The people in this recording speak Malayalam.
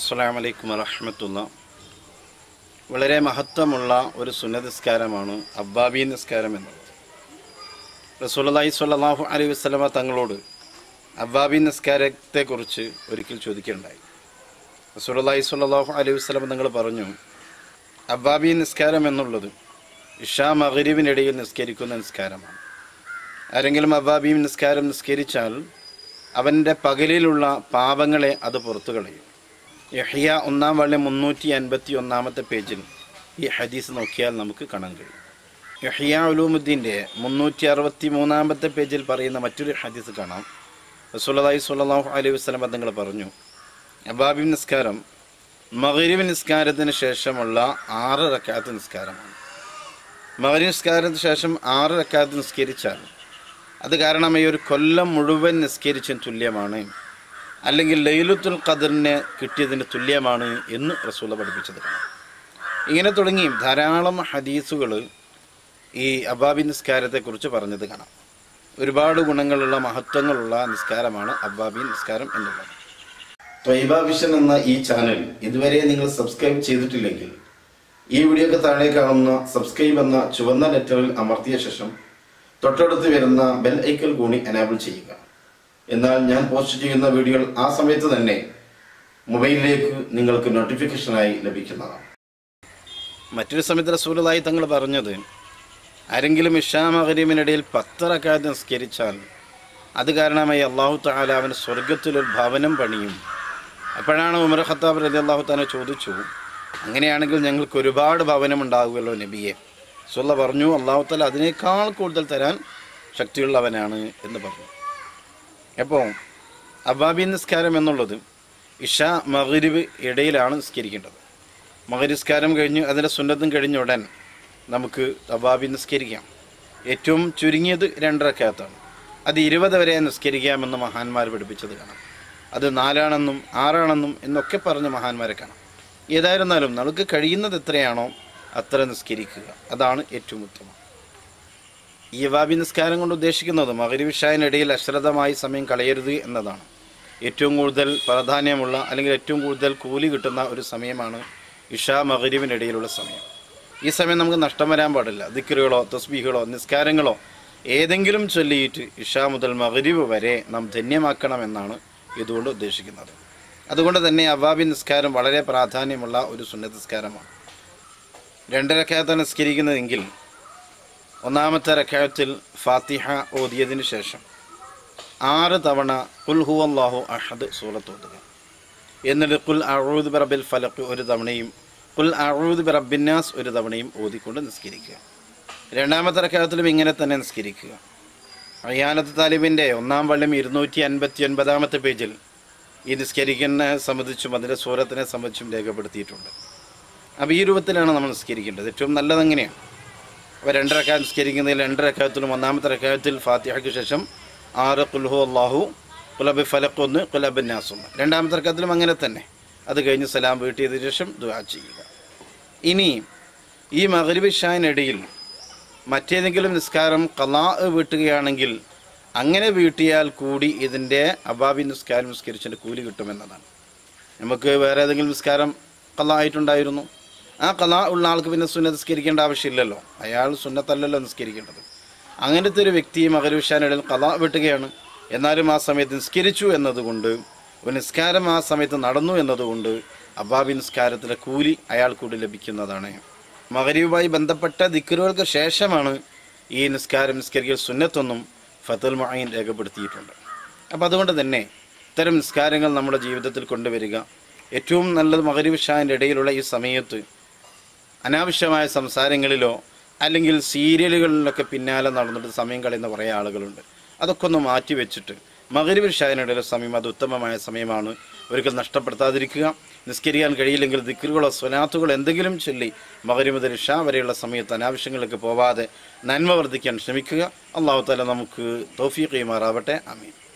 അസ്സാം വലൈക്കും വറഹമത്തുള്ള വളരെ മഹത്വമുള്ള ഒരു സുന്നതിസ്കാരമാണ് അബ്ബാബി നിസ്കാരം എന്നുള്ളത് റസൂലി സ്വല്ലല്ലാഹു അലൈഹി വസ്ലമ തങ്ങളോട് അബ്ബാബി നിസ്കാരത്തെക്കുറിച്ച് ഒരിക്കൽ ചോദിക്കുകയുണ്ടായി റസൂലി സ്വല്ലല്ലാഹു അലൈഹി വസ്ലമ തങ്ങൾ പറഞ്ഞു അബ്ബാബി നിസ്കാരം എന്നുള്ളത് ഇഷാ മഹരീബിനിടയിൽ നിസ്കരിക്കുന്ന നിസ്കാരമാണ് ആരെങ്കിലും അബ്ബാബി നിസ്കാരം നിസ്കരിച്ചാൽ അവൻ്റെ പകലിലുള്ള പാപങ്ങളെ അത് പുറത്തു കളയും യഹിയ ഒന്നാം വള്ളി മുന്നൂറ്റി അൻപത്തി ഒന്നാമത്തെ പേജിൽ ഈ ഹദീസ് നോക്കിയാൽ നമുക്ക് കാണാൻ കഴിയും യഹിയ ഉലൂമുദ്ദീൻ്റെ മുന്നൂറ്റി അറുപത്തി മൂന്നാമത്തെ പേജിൽ പറയുന്ന മറ്റൊരു ഹദീസ് കാണാം റസൂലി സ്വല്ലല്ലാഹു അലൈഹി വസ്ലം തങ്ങൾ പറഞ്ഞു അബാബി നിസ്കാരം മകരീബ് നിസ്കാരത്തിന് ശേഷമുള്ള ആറ് റക്കാത്ത് നിസ്കാരമാണ് മകരീബ് നിസ്കാരത്തിന് ശേഷം ആറ് റക്കാത്ത് നിസ്കരിച്ചാൽ അത് കാരണം ഈ ഒരു കൊല്ലം മുഴുവൻ നിസ്കരിച്ചതിന് തുല്യമാണ് അല്ലെങ്കിൽ ലൈലുത്തുൽ ഖദറിനെ കിട്ടിയതിന് തുല്യമാണ് എന്ന് റസൂല പഠിപ്പിച്ചത് കാണാം ഇങ്ങനെ തുടങ്ങി ധാരാളം ഹദീസുകൾ ഈ അബാബി നിസ്കാരത്തെക്കുറിച്ച് പറഞ്ഞത് കാണാം ഒരുപാട് ഗുണങ്ങളുള്ള മഹത്വങ്ങളുള്ള നിസ്കാരമാണ് അബ്ബാബി നിസ്കാരം എന്നുള്ളത് ത്വൈബ വിഷൻ എന്ന ഈ ചാനൽ ഇതുവരെ നിങ്ങൾ സബ്സ്ക്രൈബ് ചെയ്തിട്ടില്ലെങ്കിൽ ഈ വീഡിയോക്ക് താഴെ കാണുന്ന സബ്സ്ക്രൈബ് എന്ന ചുവന്ന ലെറ്ററിൽ അമർത്തിയ ശേഷം തൊട്ടടുത്ത് വരുന്ന ബെൽ ഐക്കൽ കൂടി എനാബിൾ ചെയ്യുക എന്നാൽ ഞാൻ പോസ്റ്റ് ചെയ്യുന്ന വീഡിയോകൾ ആ സമയത്ത് തന്നെ മൊബൈലിലേക്ക് നിങ്ങൾക്ക് നോട്ടിഫിക്കേഷനായി ലഭിക്കുന്നതാണ് മറ്റൊരു സമയത്ത് റസൂലായി തങ്ങൾ പറഞ്ഞത് ആരെങ്കിലും ഇഷാ മകരീമിനിടയിൽ പത്ത് റക്കാത്ത് നിസ്കരിച്ചാൽ അത് കാരണമായി അള്ളാഹു താല അവന് സ്വർഗത്തിലൊരു ഭവനം പണിയും അപ്പോഴാണ് ഉമർ ഖത്താബ് റലി അള്ളാഹു താല ചോദിച്ചു അങ്ങനെയാണെങ്കിൽ ഞങ്ങൾക്ക് ഒരുപാട് ഭവനം ഉണ്ടാകുമല്ലോ നബിയെ സുല്ല പറഞ്ഞു അള്ളാഹു താല അതിനേക്കാൾ കൂടുതൽ തരാൻ ശക്തിയുള്ളവനാണ് എന്ന് പറഞ്ഞു അപ്പോൾ അബാബി നിസ്കാരം എന്നുള്ളത് ഇഷ മകരിബ് ഇടയിലാണ് നിസ്കരിക്കേണ്ടത് മകരിസ്കാരം കഴിഞ്ഞ് അതിൻ്റെ സുന്നത്തും കഴിഞ്ഞ ഉടൻ നമുക്ക് അബാബി നിസ്കരിക്കാം ഏറ്റവും ചുരുങ്ങിയത് രണ്ടരക്കകത്താണ് അത് ഇരുപത് വരെ നിസ്കരിക്കാമെന്ന് മഹാന്മാർ പഠിപ്പിച്ചത് കാണാം അത് നാലാണെന്നും ആറാണെന്നും എന്നൊക്കെ പറഞ്ഞ മഹാന്മാരെ കാണാം ഏതായിരുന്നാലും നമുക്ക് കഴിയുന്നത് എത്രയാണോ അത്ര നിസ്കരിക്കുക അതാണ് ഏറ്റവും ഉത്തമം ഈ വാബി നിസ്കാരം കൊണ്ട് ഉദ്ദേശിക്കുന്നത് മകരിവിഷായനിടയിൽ അശ്രദ്ധമായി സമയം കളയരുത് എന്നതാണ് ഏറ്റവും കൂടുതൽ പ്രാധാന്യമുള്ള അല്ലെങ്കിൽ ഏറ്റവും കൂടുതൽ കൂലി കിട്ടുന്ന ഒരു സമയമാണ് ഇഷാ മകരിവിനിടയിലുള്ള സമയം ഈ സമയം നമുക്ക് നഷ്ടം വരാൻ പാടില്ല ദിക്കറുകളോ തസ്ബീഹുകളോ നിസ്കാരങ്ങളോ ഏതെങ്കിലും ചൊല്ലിയിട്ട് ഇഷാ മുതൽ മകരിവ് വരെ നാം ധന്യമാക്കണമെന്നാണ് ഇതുകൊണ്ട് ഉദ്ദേശിക്കുന്നത് അതുകൊണ്ട് തന്നെ അവാബി നിസ്കാരം വളരെ പ്രാധാന്യമുള്ള ഒരു സുന്നത്ത് നിസ്കാരമാണ് രണ്ട് റക്കാത്താണ് നിസ്കരിക്കുന്നതെങ്കിൽ ഒന്നാമത്തെ റക്കായത്തിൽ ഫാത്തിഹ ഓതിയതിനു ശേഷം ആറ് തവണ കുൽ ഹു അള്ളാഹു അഹദ് സൂറത്ത് ഓതുക എന്നിട്ട് കുൽ അഴൂദ് ബറബിൽ ഫലക്ക് ഒരു തവണയും കുൽ അഴൂദ് ബറബിന്നാസ് ഒരു തവണയും ഓതിക്കൊണ്ട് നിസ്കരിക്കുക രണ്ടാമത്തെ റക്കായത്തിലും ഇങ്ങനെ തന്നെ നിസ്കരിക്കുക അയ്യാനത്ത് താലിബിൻ്റെ ഒന്നാം വള്ളം ഇരുന്നൂറ്റി അൻപത്തി ഒൻപതാമത്തെ പേജിൽ ഈ നിസ്കരിക്കുന്ന സംബന്ധിച്ചും അതിൻ്റെ സൂറത്തിനെ സംബന്ധിച്ചും രേഖപ്പെടുത്തിയിട്ടുണ്ട് അപ്പോൾ ഈ രൂപത്തിലാണ് നമ്മൾ നിസ്കരിക്കേണ്ടത് ഏറ്റവും നല്ലത് എങ്ങനെയാണ് അപ്പോൾ രണ്ട് റക്കാത്ത് നിസ്കരിക്കുന്നതിൽ രണ്ട് റക്കാത്തിലും ഒന്നാമത്തെ റക്കാത്തിൽ ഫാത്തിഹയ്ക്ക് ശേഷം ആറ് കുൽഹു അള്ളാഹു കുലബ് ഫലഖ് ഒന്ന് കുലബ് നാസ് ഒന്ന് രണ്ടാമത്തെ റക്കാത്തിലും അങ്ങനെ തന്നെ അത് കഴിഞ്ഞ് സലാം വീട്ടിയതിനു ശേഷം ദുആ ചെയ്യുക ഇനി ഈ മഗ്രിബ് ഷാനിടയിൽ മറ്റേതെങ്കിലും നിസ്കാരം കലാ വീട്ടുകയാണെങ്കിൽ അങ്ങനെ വീട്ടിയാൽ കൂടി ഇതിൻ്റെ അബാബി നിസ്കാരം നിസ്കരിച്ചതിൻ്റെ കൂലി കിട്ടുമെന്നതാണ് നമുക്ക് വേറെ ഏതെങ്കിലും നിസ്കാരം കലാ ആയിട്ടുണ്ടായിരുന്നു ആ കല ഉള്ള ആൾക്ക് പിന്നെ സുന്നത്ത് നിസ്കരിക്കേണ്ട ആവശ്യമില്ലല്ലോ അയാൾ സുന്നത്തല്ലല്ലോ നിസ്കരിക്കേണ്ടത് അങ്ങനത്തെ ഒരു വ്യക്തി മകരവിഷാനിടയിൽ കല വെട്ടുകയാണ് എന്നാലും ആ സമയത്ത് നിസ്കരിച്ചു എന്നതുകൊണ്ട് ഒരു നിസ്കാരം ആ സമയത്ത് നടന്നു എന്നതുകൊണ്ട് അബാബി നിസ്കാരത്തിലെ കൂലി അയാൾ കൂടി ലഭിക്കുന്നതാണ് മകരീവുമായി ബന്ധപ്പെട്ട ദിക്കറുകൾക്ക് ശേഷമാണ് ഈ നിസ്കാരം നിസ്കരിക്കൽ സുന്നത്തൊന്നും ഫത്തുൽ മൊയ്ൻ രേഖപ്പെടുത്തിയിട്ടുണ്ട് അപ്പോൾ അതുകൊണ്ട് തന്നെ ഇത്തരം നിസ്കാരങ്ങൾ നമ്മുടെ ജീവിതത്തിൽ കൊണ്ടുവരിക ഏറ്റവും നല്ലത് മകരീവ് ഷാൻ്റെ ഇടയിലുള്ള ഈ സമയത്ത് അനാവശ്യമായ സംസാരങ്ങളിലോ അല്ലെങ്കിൽ സീരിയലുകളിലൊക്കെ പിന്നാലെ നടന്നിട്ട് സമയം കളയുന്ന കുറേ ആളുകളുണ്ട് അതൊക്കെ ഒന്ന് മാറ്റി വെച്ചിട്ട് മകരീവ് ഷായനിടയിലെ സമയം അത് ഉത്തമമായ സമയമാണ് ഒരിക്കൽ നഷ്ടപ്പെടുത്താതിരിക്കുക നിസ്കരിക്കാൻ കഴിയില്ലെങ്കിൽ ദിക്കറുകളോ സ്വലാത്തുകളോ എന്തെങ്കിലും ചൊല്ലി മകരി മുതൽ ഷാ വരെയുള്ള സമയത്ത് അനാവശ്യങ്ങളിലേക്ക് പോവാതെ നന്മ വർദ്ധിക്കാൻ ശ്രമിക്കുക അള്ളാഹു താല നമുക്ക് തോഫീഖ് ചെയ്യുമാറാവട്ടെ ആമീൻ